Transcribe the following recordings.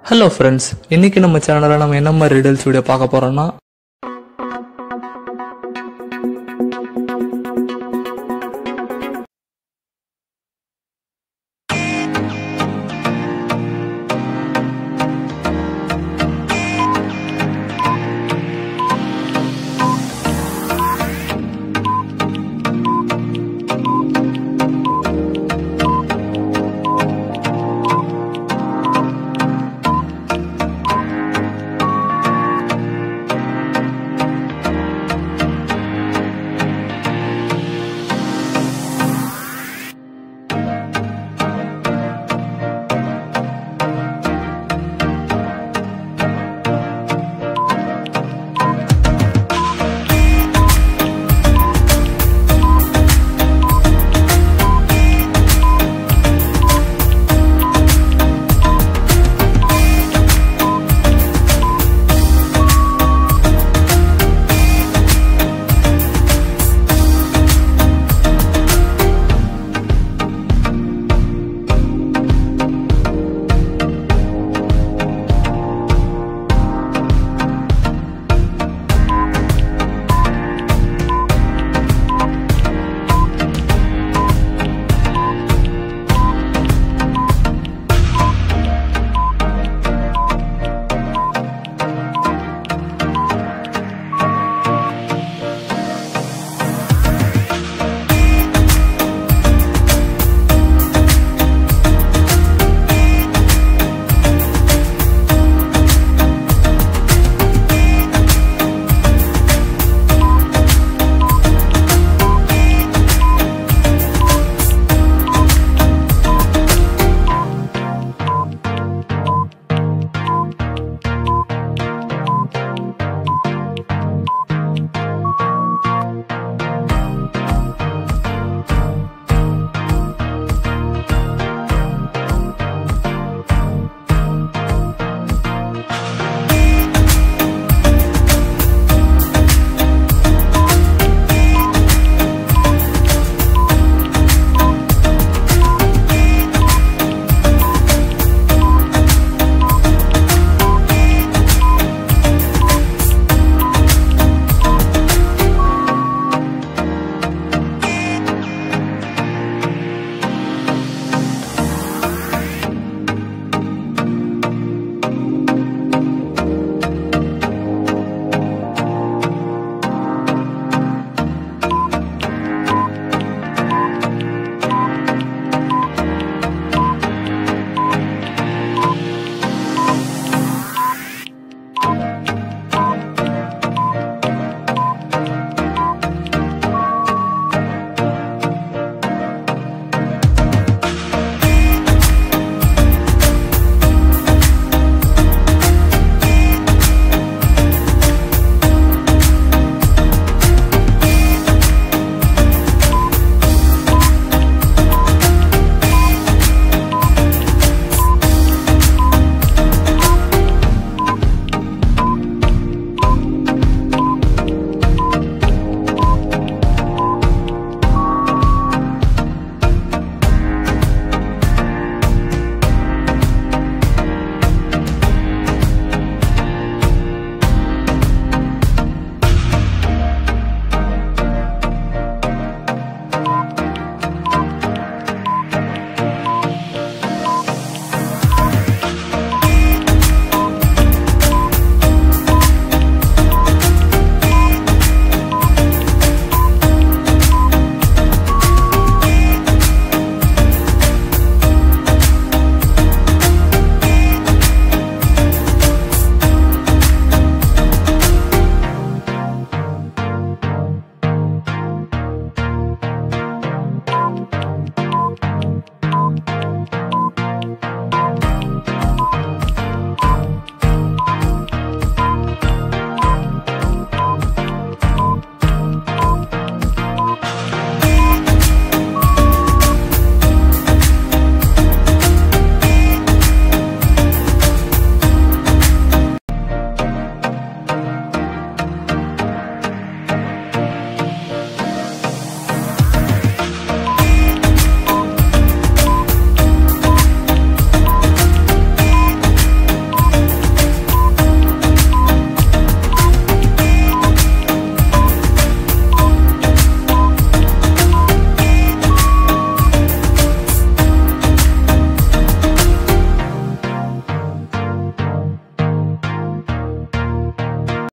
hello friends இன்னைக்கு நம்ம சேனலில் நம்ம என்ன மாதிரி ரிடல்ஸ் வீடியோ பார்க்க போறோம்னா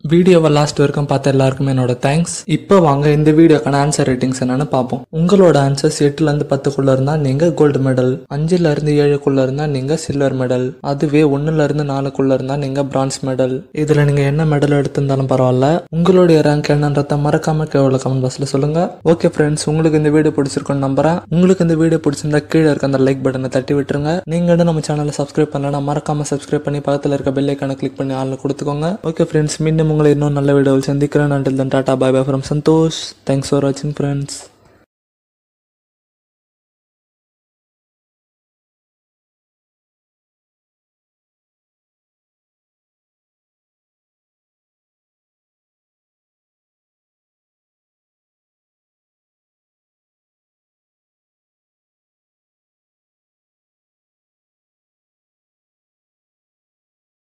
வீடியோவை லாஸ்ட் வரைக்கும் பார்த்த எல்லாருக்குமே என்னோட தேங்க்ஸ் இப்போ வாங்க இந்த வீடியோக்கான ஆன்சர் ரேட்டிங்ஸ் என்னன்னு பார்ப்போம் உங்களோட ஆன்சர்ஸ் எட்டுல இருந்து பத்துக்குள்ள இருந்தா நீங்க கோல்டு மெடல் அஞ்சுல இருந்து ஏழுக்குள்ள இருந்தா நீங்க சில்வர் மெடல் அதுவே ஒண்ணுல இருந்து நாலுக்குள்ள இருந்தா நீங்க பிரான்ஸ் மெடல் இதுல நீங்க என்ன மெடல் எடுத்திருந்தாலும் பரவாயில்ல உங்களுடைய ரேங்க் என்னன்றத மறக்காம கீழே கமெண்ட் பாக்ஸ்ல சொல்லுங்க ஓகே ஃப்ரெண்ட்ஸ் உங்களுக்கு இந்த வீடியோ பிடிச்சிருக்கும்னு நம்புறேன் உங்களுக்கு இந்த வீடியோ பிடிச்சிருந்தா கீழே இருக்க அந்த லைக் பட்டனை தட்டி விட்டுருங்க நீங்க இன்னும் நம்ம சேனலை சப்ஸ்கிரைப் பண்ணலன்னா மறக்காம சப்ஸ்கிரைப் பண்ணி பக்கத்துல இருக்க பெல் ஐக்கான கிளிக் பண்ணி ஆள்ல கொடுத்துக்கோங்க ஓகே ஃப்ரெண்ட்ஸ் மீண்டும் உங்களை இன்னும் நல்ல வீடியோவில் சந்திக்கிறேன் until then tata bye bye from Santhosh thanks for வாட்சிங் ஃப்ரெண்ட்ஸ்